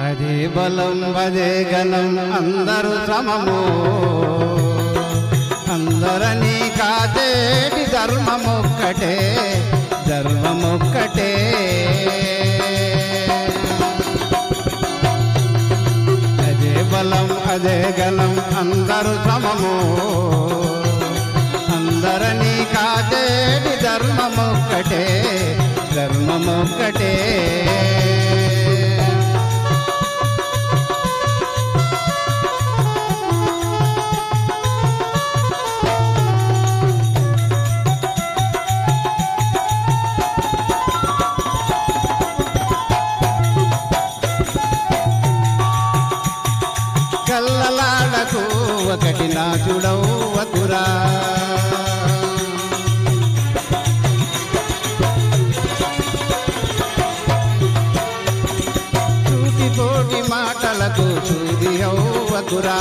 అదే బలం అదే గణం అందరూ సమము అందరనీ కాదేటి ధర్మమొక్కటే ధర్మమొక్కటే అదే బలం అదే గణం అందరూ సమము అందరనీ కాదేటి ధర్మమొక్కటే ధర్మమొక్కటే కల్లలాడకు ఒకటి నాచుడవుకురా చూటితోటి మాటలకు చూది అవ్వకురా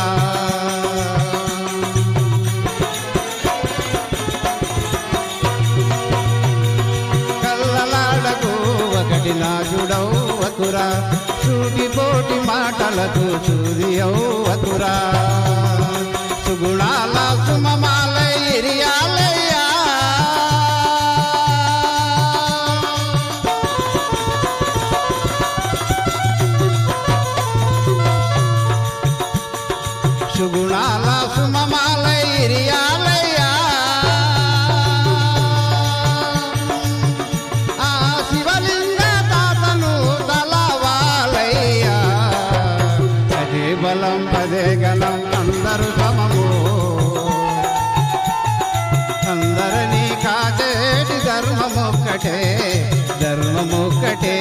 కల్లలాడకు ఒకటి నాచుడవుకురా చూటితోటి మాటలకు చూది అవ్వకురా సుగుణాల సుమమాల ఇరియాలయ్యా సుగుణాల సుమమాల ఇరియాలయ్యా ఆ శివలింగ తాతను తలవాలయ్యా అదే బలం అదే గణం అందరూ సమము అందరినీ కాచేటి ధర్మమొక్కటే ధర్మమొక్కటే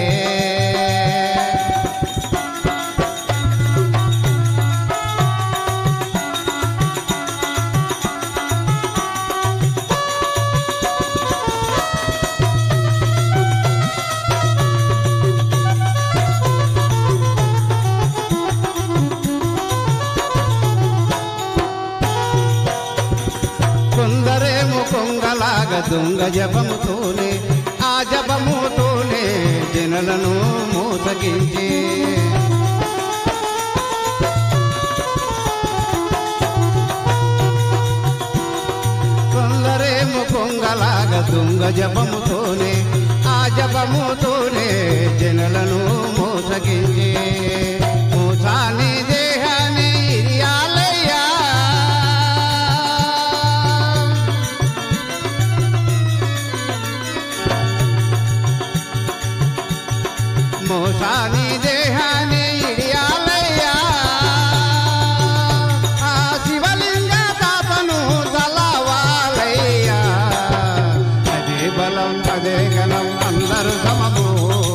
కొందరేమో కొంగలాగా దొంగ జపముతోనే ఆ జపముతోనే జనులను మోసగించి కొందరేమో కొంగలాగా దొంగ జపముతోనే ఆ జపముతోనే జనులను మోసగించి మోసాని దేహాన్ని ఇరియాలయ్యా మోసాని దేహాన్ని ఇడియాలయ్యా ఆ శివలింగ తాతను తలవాలయ్యా అదే బలం అదే గణం అందరూ సమము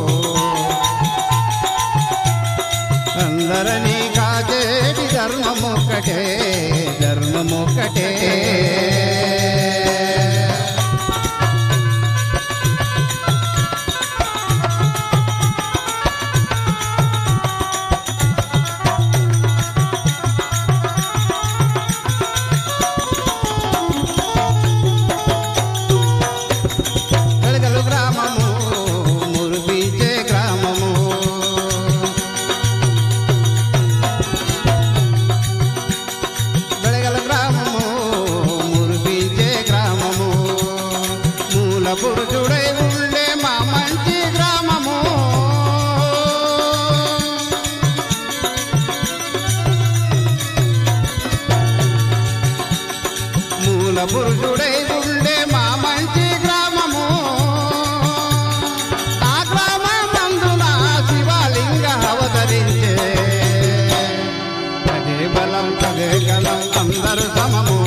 అందరనీ కాచేటి ధర్మమొక్కటే ధర్మమొక్కటే వెలగలు గ్రామము మురిపించే గ్రామము వెలగల గ్రామము మురిపించే గ్రామము మూల పురుషుడై ఉండే మా మంచి గ్రామము మూల పురుషుడై ఉండే మా మంచి గ్రామము ఆ గ్రామమందున శివలింగ అవతరించే అదే బలం అదే గలం అందరు సమము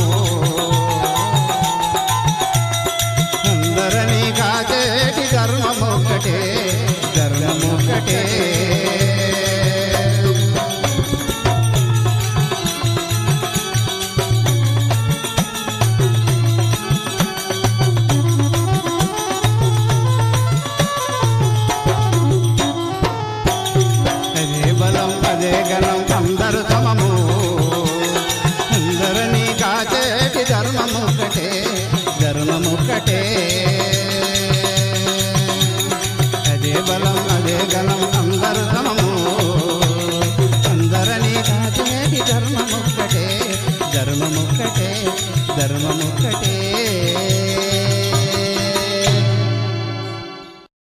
అందరనీ కాచేటి ధర్మమొక్కటే ధర్మమొక్కటే ధర్మముక్కటే ధర్మముక్కటే